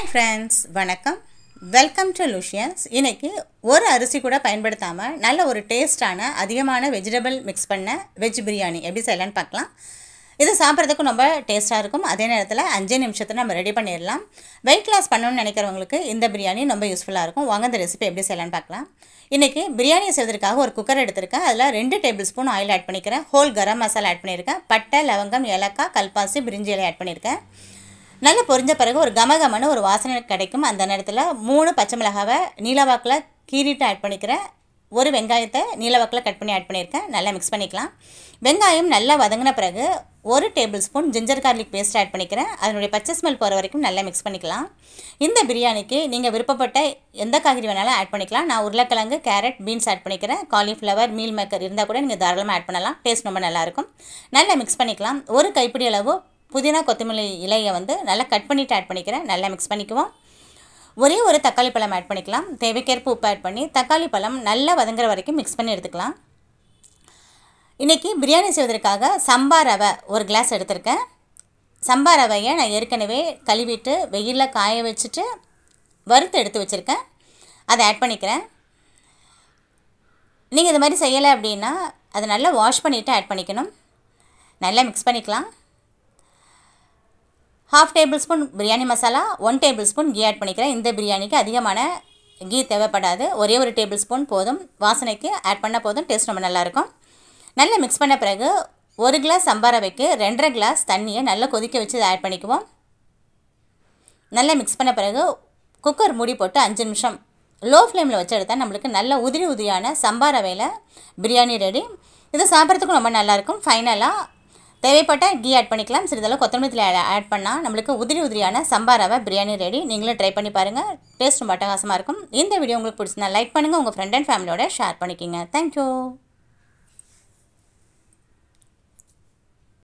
hi friends வணக்கம் welcome to லூஷியன்ஸ் இன்னைக்கு ஒரு அரிசி கூட பயன்படுத்தாமல் நல்ல ஒரு டேஸ்டான அதிகமான வெஜிடபிள் மிக்ஸ் பண்ண வெஜ் பிரியாணி எப்படி செய்யலான்னு பார்க்கலாம் இது சாப்பிட்றதுக்கும் ரொம்ப டேஸ்ட்டாக இருக்கும் அதே நேரத்தில் அஞ்சே நிமிஷத்தில் நம்ம ரெடி பண்ணிடலாம் வெயிட் லாஸ் பண்ணணும்னு நினைக்கிறவங்களுக்கு இந்த பிரியாணி ரொம்ப யூஸ்ஃபுல்லாக இருக்கும் வாங்க இந்த ரெசிபி எப்படி செய்யலான்னு பார்க்கலாம் இன்றைக்கி பிரியாணி செய்வதற்காக ஒரு குக்கர் எடுத்திருக்கேன் அதில் ரெண்டு டேபிள் ஸ்பூன் ஆயில் ஆட் பண்ணிக்கிறேன் ஹோல் கரம் மசாலா ஆட் பண்ணியிருக்கேன் பட்டை லவங்கம் ஏலக்காய் கல்பாசி பிரிஞ்சி இலை ஆட் பண்ணியிருக்கேன் நல்லா பொரிஞ்ச பிறகு ஒரு கமகமன்னு ஒரு வாசனை கிடைக்கும் அந்த நேரத்தில் மூணு பச்சை மிளகாவை நீலவாக்கில் கீறிட்டு ஆட் பண்ணிக்கிறேன் ஒரு வெங்காயத்தை நீலவாக்கில் கட் பண்ணி ஆட் பண்ணியிருக்கேன் நல்லா மிக்ஸ் பண்ணிக்கலாம் வெங்காயம் நல்லா வதங்கின பிறகு ஒரு tablespoon ginger garlic paste add பண்ணிக்கிறேன் அதனுடைய பச்சை ஸ்மெல் போகிற வரைக்கும் நல்லா மிக்ஸ் பண்ணிக்கலாம் இந்த பிரியாணிக்கு நீங்கள் விருப்பப்பட்ட எந்த காய்கறி வேணாலும் ஆட் பண்ணிக்கலாம் நான் உருளைக்கிழங்கு கேரட் பீன்ஸ் ஆட் பண்ணிக்கிறேன் காலிஃப்ளவர் மீல் மேக்கர் இருந்தால் கூட நீங்கள் தாராளமாக ஆட் பண்ணலாம் டேஸ்ட் ரொம்ப நல்லாயிருக்கும் நல்லா மிக்ஸ் பண்ணிக்கலாம் ஒரு கைப்பிடி அளவு புதினா கொத்தமல்லி இலையை வந்து நல்லா கட் பண்ணிவிட்டு ஆட் பண்ணிக்கிறேன் நல்லா மிக்ஸ் பண்ணிக்குவோம் ஒரே ஒரு தக்காளி பழம் ஆட் பண்ணிக்கலாம் தேவைக்கேற்ப உப்பு ஆட் பண்ணி தக்காளி பழம் நல்லா வதங்குற வரைக்கும் மிக்ஸ் பண்ணி எடுத்துக்கலாம் இன்றைக்கி பிரியாணி செய்வதற்காக சம்பா ரவை ஒரு கிளாஸ் எடுத்திருக்கேன் சம்பா ரவையை நான் ஏற்கனவே கழுவிட்டு வெயிலில் காய வச்சுட்டு வறுத்து எடுத்து வச்சுருக்கேன் அதை ஆட் பண்ணிக்கிறேன் நீங்கள் இது மாதிரி செய்யலை அப்படின்னா அதை நல்லா வாஷ் பண்ணிவிட்டு ஆட் பண்ணிக்கணும் நல்லா மிக்ஸ் பண்ணிக்கலாம் half tablespoon biryani masala one tablespoon ghee add பண்ணிக்கிறேன் இந்த பிரியாணிக்கு அதிகமான கீ தேவைப்படாது ஒரே ஒரு டேபிள் ஸ்பூன் போதும் வாசனைக்கு ஆட் பண்ண போதும் டேஸ்ட் ரொம்ப நல்லாயிருக்கும் நல்லா மிக்ஸ் பண்ண பிறகு ஒரு கிளாஸ் சம்பாரவைக்கு ரெண்டரை கிளாஸ் தண்ணியை நல்லா கொதிக்க வச்சு ஆட் பண்ணிக்குவோம் நல்லா மிக்ஸ் பண்ண பிறகு குக்கர் மூடி போட்டு அஞ்சு நிமிஷம் லோ ஃப்ளேமில் வச்சு எடுத்தால் நம்மளுக்கு நல்ல உதிரி உதிரியான சம்பா ரவையில் பிரியாணி ரெடி இது சாப்பிட்றதுக்கும் ரொம்ப நல்லாயிருக்கும் ஃபைனலாக தேவைப்பட்ட கீ ஆட் பண்ணிக்கலாம் சிறிதளவு கொத்தமல்லி ஆட் பண்ணால் நம்மளுக்கு உதிரி உதிரியான சம்பா ரவை பிரியாணி ரெடி நீங்களும் ட்ரை பண்ணி பாருங்கள் டேஸ்ட் ரொம்ப அட்டகாசமாக இருக்கும் இந்த வீடியோ உங்களுக்கு பிடிச்சிருந்தா லைக் பண்ணுங்கள் உங்கள் ஃப்ரெண்ட் அண்ட் ஃபேமிலியோட ஷேர் பண்ணிக்கிங்க தேங்க்யூ